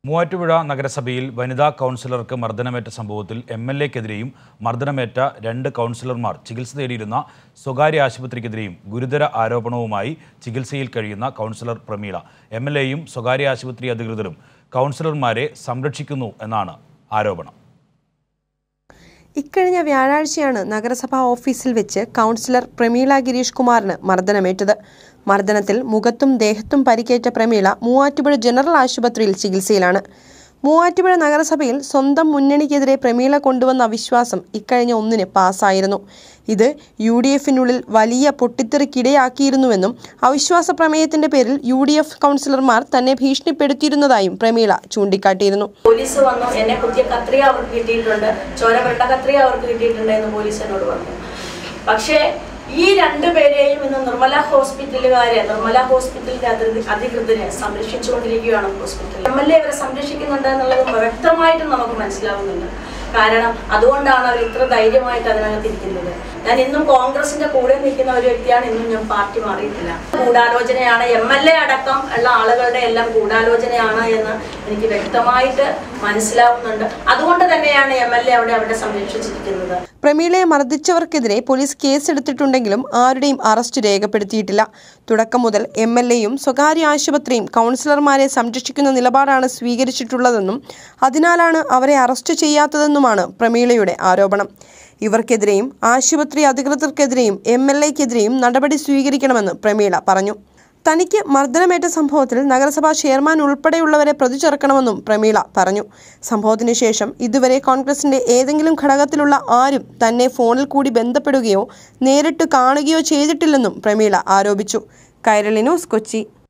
മൂവാറ്റുപുഴ നഗരസഭയിൽ വനിതാ കൗൺസിലർക്ക് മർദ്ദനമേറ്റ സംഭവത്തിൽ എം എൽ എക്കെതിരെയും മർദ്ദനമേറ്റ രണ്ട് കൗൺസിലർമാർ ചികിത്സ തേടിയിരുന്ന സ്വകാര്യ ആശുപത്രിക്കെതിരെയും ഗുരുതര ആരോപണവുമായി ചികിത്സയിൽ കഴിയുന്ന കൗൺസിലർ പ്രമീള എം എൽ എയും സ്വകാര്യ ആശുപത്രി അധികൃതരും കൗൺസിലർമാരെ സംരക്ഷിക്കുന്നു എന്നാണ് ആരോപണം ഇക്കഴിഞ്ഞ വ്യാഴാഴ്ചയാണ് നഗരസഭാ ഓഫീസിൽ വെച്ച് കൗൺസിലർ പ്രമീള ഗിരീഷ് കുമാറിന് മർദ്ദനമേറ്റത് മർദ്ദനത്തിൽ മുഖത്തും ദേഹത്തും പരിക്കേറ്റ പ്രമീള മൂവാറ്റുപുഴ ജനറൽ ആശുപത്രിയിൽ ചികിത്സയിലാണ് മൂവാറ്റുപുഴ നഗരസഭയിൽ സ്വന്തം മുന്നണിക്കെതിരെ പ്രമീള കൊണ്ടുവന്ന അവിശ്വാസം ഇക്കഴിഞ്ഞ ഒന്നിന് പാസ്സായിരുന്നു ഇത് യു ഡി എഫിനുള്ളിൽ വലിയ പൊട്ടിത്തെറിക്കിടയാക്കിയിരുന്നുവെന്നും അവിശ്വാസ പ്രമേയത്തിന്റെ പേരിൽ യു ഡി എഫ് കൗൺസിലർമാർ തന്നെ ഭീഷണിപ്പെടുത്തിയിരുന്നതായും പ്രമീള ചൂണ്ടിക്കാട്ടിയിരുന്നു പോലീസ് വന്നു എന്നെ പുതിയ കത്രിക അവർക്ക് കിട്ടിയിട്ടുണ്ട് ചോര പുരട്ട കത്രിക അവർക്ക് കിട്ടിയിട്ടുണ്ട് എന്ന് പോലീസ് എന്നോട് പറഞ്ഞു പക്ഷേ ഈ രണ്ടുപേരെയും ഇന്ന് നിർമ്മല ഹോസ്പിറ്റലുകാരെ നിർമ്മല ഹോസ്പിറ്റലിന്റെ അധികൃ- അധികൃതരെ സംരക്ഷിച്ചുകൊണ്ടിരിക്കുകയാണ് ഹോസ്പിറ്റൽ എം എൽ എ അവരെ സംരക്ഷിക്കുന്നുണ്ട് എന്നുള്ളത് വ്യക്തമായിട്ടും നമുക്ക് മനസ്സിലാവുന്നുണ്ട് കാരണം അതുകൊണ്ടാണ് അവർ ഇത്ര ധൈര്യമായിട്ട് അതിനകത്ത് ഇരിക്കുന്നത് ഞാൻ ഇന്നും കോൺഗ്രസിന്റെ കൂടെ നിൽക്കുന്ന ഒരു വ്യക്തിയാണ് ഇന്നും ഞാൻ പാർട്ടി മാറിയിട്ടില്ല ഗൂഢാലോചനയാണ് എം എൽ എ അടക്കം ഉള്ള ആളുകളുടെ എല്ലാം ഗൂഢാലോചനയാണ് എന്ന് എനിക്ക് വ്യക്തമായിട്ട് മനസ്സിലാവുന്നുണ്ട് അതുകൊണ്ട് തന്നെയാണ് എം എൽ എ അവിടെ അവിടെ സംരക്ഷിച്ചിരിക്കുന്നത് പ്രമീളയെ മർദ്ദിച്ചവർക്കെതിരെ പോലീസ് കേസെടുത്തിട്ടുണ്ടെങ്കിലും ആരുടെയും അറസ്റ്റ് രേഖപ്പെടുത്തിയിട്ടില്ല തുടക്കം മുതൽ എം എൽ എയും സ്വകാര്യ ആശുപത്രിയും കൗൺസിലർമാരെ സംരക്ഷിക്കുന്ന നിലപാടാണ് സ്വീകരിച്ചിട്ടുള്ളതെന്നും അതിനാലാണ് അവരെ അറസ്റ്റ് ചെയ്യാത്തതെന്നുമാണ് പ്രമീളയുടെ ആരോപണം ഇവർക്കെതിരെയും ആശുപത്രി അധികൃതർക്കെതിരെയും എം എൽ എക്കെതിരെയും നടപടി സ്വീകരിക്കണമെന്ന് പ്രമീള പറഞ്ഞു തനിക്ക് മർദ്ദനമേറ്റ സംഭവത്തിൽ നഗരസഭാ ചെയർമാൻ ഉൾപ്പെടെയുള്ളവരെ പ്രതി ചേർക്കണമെന്നും പ്രമീള പറഞ്ഞു സംഭവത്തിന് ശേഷം ഇതുവരെ കോൺഗ്രസിന്റെ ഏതെങ്കിലും ഘടകത്തിലുള്ള ആരും തന്നെ ഫോണിൽ കൂടി ബന്ധപ്പെടുകയോ നേരിട്ട് കാണുകയോ ചെയ്തിട്ടില്ലെന്നും പ്രമീള ആരോപിച്ചു കൈരളി ന്യൂസ് കൊച്ചി